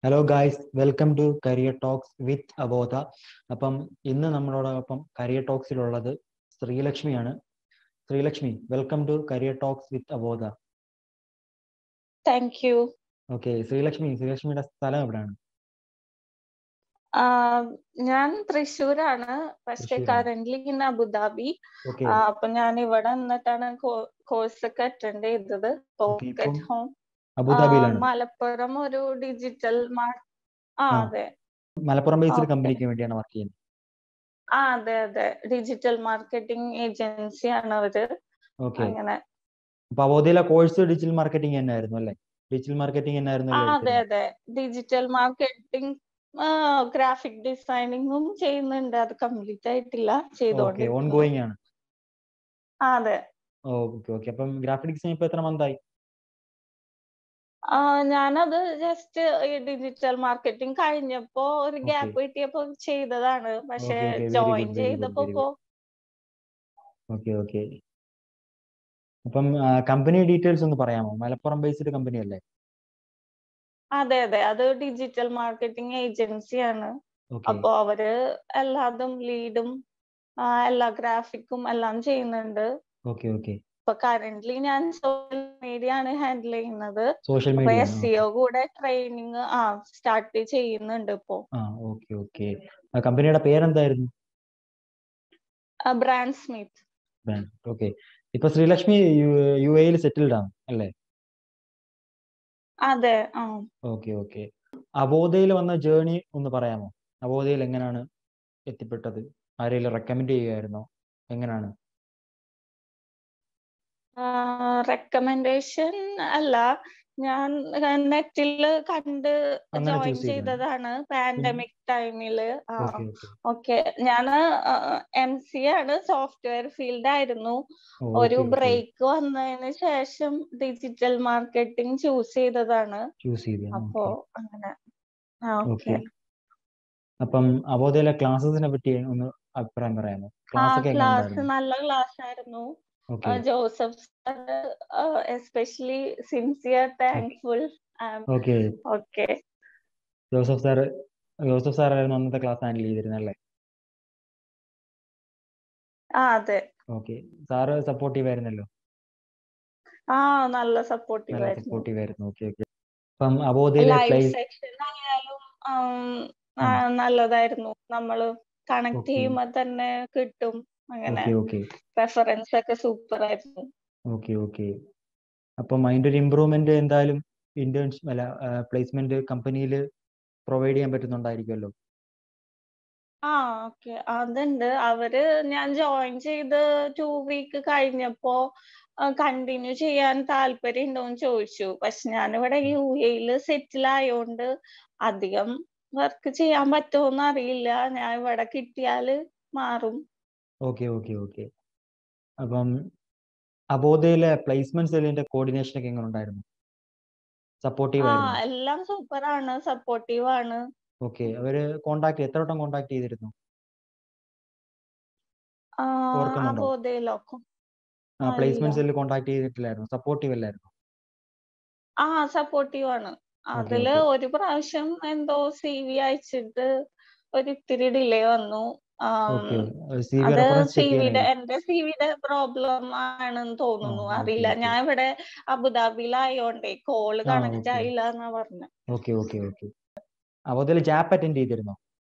Hello guys welcome to career talks with Abodha അപ്പം ഇന്ന് നമ്മളോടൊപ്പം കരിയർ ടോക്സിലുള്ളത് ശ്രീലക്ഷ്മിയാണ് Sreelakshmi welcome to career talks with Abodha thank you okay Sreelakshmi ശ്രീലക്ഷ്മിയുടെ സ്ഥലം എവിടെയാണ് ഞാൻ തൃശ്ശൂരാണ് പക്ഷെ തൃശ്ശൂരാണ്. കറന്റ്ലി ഇൻ അബുദാബി ഓക്കെ ആ, അപ്പൊ ഞാൻ ഇവിടെ നിന്നിട്ടാണ് കോഴ്സ് ഒക്കെ അറ്റൻഡ് ചെയ്തത് Okay, ഇപ്പം പോക്കറ്റ് ഹോം അബുദാബിയിലാണ് മലപ്പുറം ഒരു ഡിജിറ്റൽ മാർ ആ ആ. അതെ മലപ്പുറം ബേസ്ഡ് Okay. കമ്പനിക്ക് വേണ്ടിയാണ് വർക്ക് ചെയ്യുന്നത് ആ അതെ അതെ ഡിജിറ്റൽ മാർക്കറ്റിംഗ് ഏജൻസി ആണ് അവര് ഓക്കെ അങ്ങനെ അപ്പൊ അവോധയിലെ കോഴ്സ് ഡിജിറ്റൽ മാർക്കറ്റിംഗ് തന്നെ ആയിരുന്നു അല്ലേ ഡിജിറ്റൽ മാർക്കറ്റിംഗ് തന്നെ ആ ആയിരുന്നു അതെ അതെ ഡിജിറ്റൽ മാർക്കറ്റിംഗ് ഗ്രാഫിക് ഡിസൈനിങ്ങും ചെയ്യുന്നുണ്ട് അത് കംപ്ലീറ്റ് ആയിട്ടില്ല ഓക്കെ ചെയ്തോണ്ടിരിക്കുന്നു ഓൺ ഗോയിങ് ആണ് ആ അതെ ഓക്കെ ഓക്കെ അപ്പം ഗ്രാഫിക് ഡിസൈൻ ഇപ്പൊ എത്ര മന്തായി ആ ഞാനത് ജസ്റ്റ് ഈ ഡിജിറ്റൽ മാർക്കറ്റിംഗ് കഴിഞ്ഞപ്പോ ഒരു Okay. ഗ്യാപ്പ് കിട്ടിയപ്പോ ചെയ്തതാണ് പക്ഷെ Okay, okay. Very join good, very good, ചെയ്തപ്പോ very ഇപ്പോ ഓക്കെ ഓക്കെ അപ്പം കമ്പനി ഡീറ്റെയിൽസ് ഒന്ന് പറയാമോ മലപ്പുറം ബേസ്ഡ് കമ്പനി അല്ലേ അതെ അതെ അത് ഡിജിറ്റൽ മാർക്കറ്റിംഗ് ഏജൻസിയാണ് ഓക്കെ അപ്പൊ അവര് എല്ലാതും ലീഡും എല്ലാ ഗ്രാഫിക്കും എല്ലാം ചെയ്യുന്നുണ്ട് ഓക്കെ ഓക്കെ ഇപ്പൊ കറന്റ്ലി ഞാൻ സോഷ്യൽ മീഡിയ ആണ് ഹാൻഡിൽ ചെയ്യുന്നത് സോഷ്യൽ അപ്പൊ മീഡിയ എസ് സിഒ കൂടെ ട്രെയിനിങ് ആ സ്റ്റാർട്ട് ചെയ്യുന്നുണ്ട് ഇപ്പോ ആ ഓക്കെ ഓക്കെ കമ്പനിയുടെ പേരെന്തായിരുന്നു ബ്രാൻഡ് സ്മിത്ത് ഓക്കെ ഇപ്പൊ ശ്രീലക്ഷ്മി യു എയിൽ സെറ്റിൽഡ് ആണ് അല്ലേ അതെ ആ ഓക്കെ ഓക്കെ അബോധയിൽ വന്ന ജേർണി ഒന്ന് പറയാമോ അബോധയിൽ എങ്ങനെയാണ് എത്തിപ്പെട്ടത് ആരെങ്കിലും റെക്കമെൻഡ് ചെയ്യുമായിരുന്നോ എങ്ങനെയാണ് റെക്കമെൻഡേഷൻ അല്ല ഞാൻ നെറ്റില് കണ്ട് അങ്ങനെ ജോയിൻ choose ചെയ്തതാണ്. ചെയ്തതാണ് പാൻഡമിക് ടൈമില് ആ ഓക്കെ ഓക്കെ ഓക്കെ ഞാൻ എം സി ആണ് സോഫ്റ്റ്വെയർ ഫീൽഡ് ആയിരുന്നു ഓ, ഒരു okay, okay. ബ്രേക്ക് വന്നതിന് ശേഷം ഡിജിറ്റൽ മാർക്കറ്റിംഗ് ചൂസ് ചെയ്തതാണ് ചൂസ് ചെയ്തു അപ്പോ അങ്ങനെ ആ ഓക്കെ ഓക്കെ അപ്പം അബോധയിലെ ക്ലാസ്സസിനെ പറ്റി ഒന്ന് അഭിപ്രായം പറയാമോ ആ ക്ലാസ് ഒക്കെ എങ്ങനെ ക്ലാസ് ഉണ്ടായിരുന്നു നല്ല ക്ലാസ് ആയിരുന്നു okay Joseph sir especially sincere thankful okay okay Joseph sir Joseph sir ആയിരുന്നു അന്നത്തെ ക്ലാസ് ഹാൻഡിൽ ചെയ്തിരുന്നത് അല്ലേ ആ അതെ ഓക്കെ സാറ് സപ്പോർട്ടീവ് ആയിരുന്നല്ലോ ആ നല്ല സപ്പോർട്ടീവ് നല്ല ആയിരുന്നു സപ്പോർട്ടീവ് ആയിരുന്നു ഓക്കെ ഓക്കെ അപ്പം അബോധയിലെ ലൈവ് പ്ലേസ് സെക്ഷൻ ആയാലും ആം, ആ. ആ, നല്ലതായിരുന്നു നമ്മള് കണക്ട് Okay. ചെയ്യുമ്പോ തന്നെ കിട്ടും അങ്ങനെ ഓക്കെ ഓക്കെ റെഫറൻസ് ഒക്കെ സൂപ്പർ ആയിരുന്നു ഓക്കെ ഓക്കെ അപ്പം അതിന്റെ ഒരു ഇമ്പ്രൂവ്മെന്റ് എന്തായാലും ഇന്റേൺഷിപ്പ് അല്ല പ്ലേസ്മെന്റ് കമ്പനിയിൽ പ്രൊവൈഡ് ചെയ്യാൻ പറ്റുന്നുണ്ടായിരിക്കുമല്ലോ ആ ഓക്കെ അതുണ്ട് അവര് ഞാൻ ജോയിൻ ചെയ്ത് ടു വീക്ക് കഴിഞ്ഞപ്പോ കണ്ടിന്യൂ ചെയ്യാൻ താല്പര്യം ഉണ്ടോന്ന് ചോദിച്ചു പക്ഷെ ഞാനിവിടെ യു എയില് സെറ്റിൽ ആയോണ്ട് അധികം വർക്ക് ചെയ്യാൻ പറ്റുമോന്ന് അറിയില്ല ഞാൻ ഇവിടെ കിട്ടിയാല് മാറും ഓക്കെ ഓക്കെ ഓക്കെ അപ്പം അബോധയിലെ പ്ലേസ്മെന്റ് സെല്ലിന്റെ കോർഡിനേഷൻ ഒക്കെ എങ്ങനെ ഉണ്ടായിരുന്നു സപ്പോർട്ടീവ് ആ ആയിരുന്നു എല്ലാം സൂപ്പർ ആണ് സപ്പോർട്ടീവ് ആണ് ഓക്കെ അവര് കോണ്ടാക്ട് എത്ര വട്ടം കോണ്ടാക്ട് ചെയ്തിരുന്നു ആ ഓർക്കുന്നുണ്ടോ? അബോധയിലോ ആ ആ, പ്ലേസ്മെന്റ് ഇല്ല. സെല്ല് കോണ്ടാക്ട് ചെയ്തിട്ടില്ലായിരുന്നു സപ്പോർട്ടീവ് അല്ലായിരുന്നു ആ സപ്പോർട്ടീവ് ആണ് ഓക്കെ അതില് ഓക്കെ ഒരു പ്രാവശ്യം എന്തോ സി വി അയച്ചിട്ട് ഒരു ഇത്തിരി ഡിലേ വന്നു ആം, ഓക്കെ സി വി അത് റെഫറൻസ് സി ചെക്ക് വിയുടെ ചെയ്യാനായി എന്റെ സി വിയുടെ പ്രോബ്ലം ആണെന്ന് തോന്നുന്നു ആ, അറിയില്ല okay, okay. ഞാൻ ഇവിടെ അബുദാബിയിലായോണ്ടേ കോള് ആ, കണക്ട് okay. ആയില്ല എന്നാ പറഞ്ഞ ഓക്കെ ഓക്കെ ഓക്കെ അബോധയിൽ ജാപ്പ് അറ്റൻഡ് ചെയ്തിരുന്നോ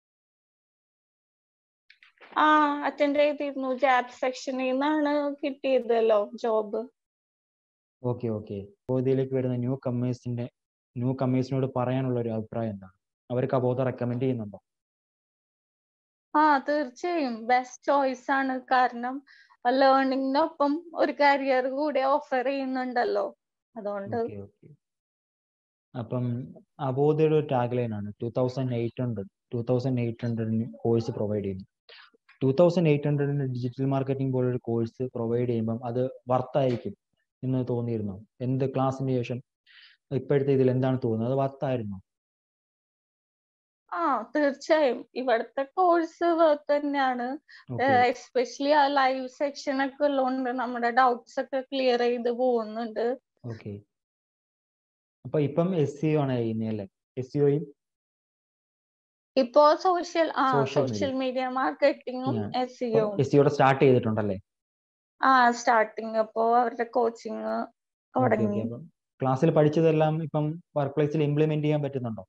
ആ അറ്റൻഡ് ചെയ്തിരുന്നു ജാബ് സെക്ഷനിൽ നിന്നാണ് കിട്ടിയതല്ലോ ജോബ് ഓക്കെ ഓക്കെ അബോധയിലേക്ക് വരുന്ന ന്യൂ കമ്മേഴ്സിന്റെ ന്യൂ കമ്മേഴ്സിനോട് പറയാനുള്ള ഒരു അഭിപ്രായം എന്താണ് അവർക്ക് അബോധ റെക്കമെൻഡ് ചെയ്യുന്നുണ്ടോ ആ തീർച്ചയായും ബെസ്റ്റ് ചോയ്സ് ആണ് കാരണം ലേണിംഗിനൊപ്പം ഒരു കരിയർ കൂടെ ഓഫർ ചെയ്യുന്നുണ്ടല്ലോ അതുകൊണ്ട് ഓക്കെ ഓക്കെ അപ്പം അബോധയുടെ ഒരു ടാഗ് ലൈൻ ആണ് two thousand eight hundred two thousand eight ഹൺഡ്രഡിന് കോഴ്സ് പ്രൊവൈഡ് ചെയ്യുന്നു ടൂ തൗസൻഡ് എയ്റ്റ് ഹൺഡ്രഡിന് ഡിജിറ്റൽ മാർക്കറ്റിംഗ് പോലൊരു കോഴ്സ് പ്രൊവൈഡ് ചെയ്യുമ്പം അത് വർത്തായിരിക്കും എന്ന് തോന്നിയിരുന്നോ എന്ത് ക്ലാസ്സിന് ശേഷം ഇപ്പോഴത്തെ ഇതിൽ എന്താണ് തോന്നുന്നത് അത് വർത്തായിരുന്നോ ആ തീർച്ചയായും ഇവിടുത്തെ കോഴ്സ് വർത്ത് തന്നെയാണ് ഓക്കെ എസ്പെഷ്യലി ആ ലൈവ് സെക്ഷൻ ഒക്കെ ഉള്ളതുകൊണ്ട് നമ്മുടെ ഡൗട്ട്സ് ഒക്കെ ക്ലിയർ ചെയ്ത് പോകുന്നുണ്ട് ഓക്കെ അപ്പൊ ഇപ്പം എസ് സി ആണ് ചെയ്യുന്നത് അല്ലേ എസ് സിഒയും ഇപ്പോ സോഷ്യൽ ആ Social സോഷ്യൽ മീഡിയ മാർക്കറ്റിംഗും Yeah. എസ് സിയും എസ് സിയോടെ സ്റ്റാർട്ട് ചെയ്തിട്ടുണ്ടല്ലേ ആ സ്റ്റാർട്ടിങ് അപ്പോ അവരുടെ കോച്ചിങ് തുടങ്ങി ക്ലാസ്സിൽ പഠിച്ചതെല്ലാം ഇപ്പം വർക്ക് പ്ലേസിൽ ഇംപ്ലിമെന്റ് ചെയ്യാൻ പറ്റുന്നുണ്ടോ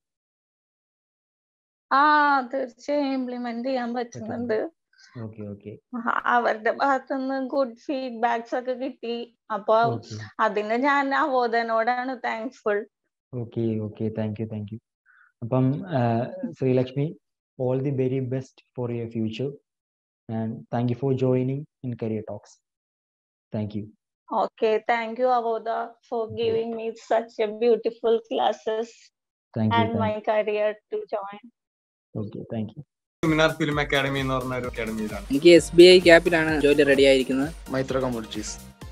ആ തീർച്ചയായും ഇംപ്ലിമെന്റ് ചെയ്യാൻ പറ്റുന്നുണ്ട് ഓക്കെ ഓക്കെ ആ, അവരുടെ ഭാഗത്തുനിന്ന് ഗുഡ് ഫീഡ്ബാക്സ് ഒക്കെ കിട്ടി അപ്പൊ ഓക്കെ അതിന് ഞാൻ അവോധനോടാണ് thankful okay okay thank you thank you അപ്പം Sreelakshmi all the very best for your future and thank you for joining in career talks thank you Okay, thank you, Avoda, for giving me such a beautiful classes thank you and my career to join. Okay thank you seminar film academy എന്ന് പറഞ്ഞ ഒരു അക്കാഡമിയിലാണ് എനിക്ക് S B I ക്യാപ്പിലാണ് ജോലി ready ആയിരിക്കുന്നത് Maitra commodities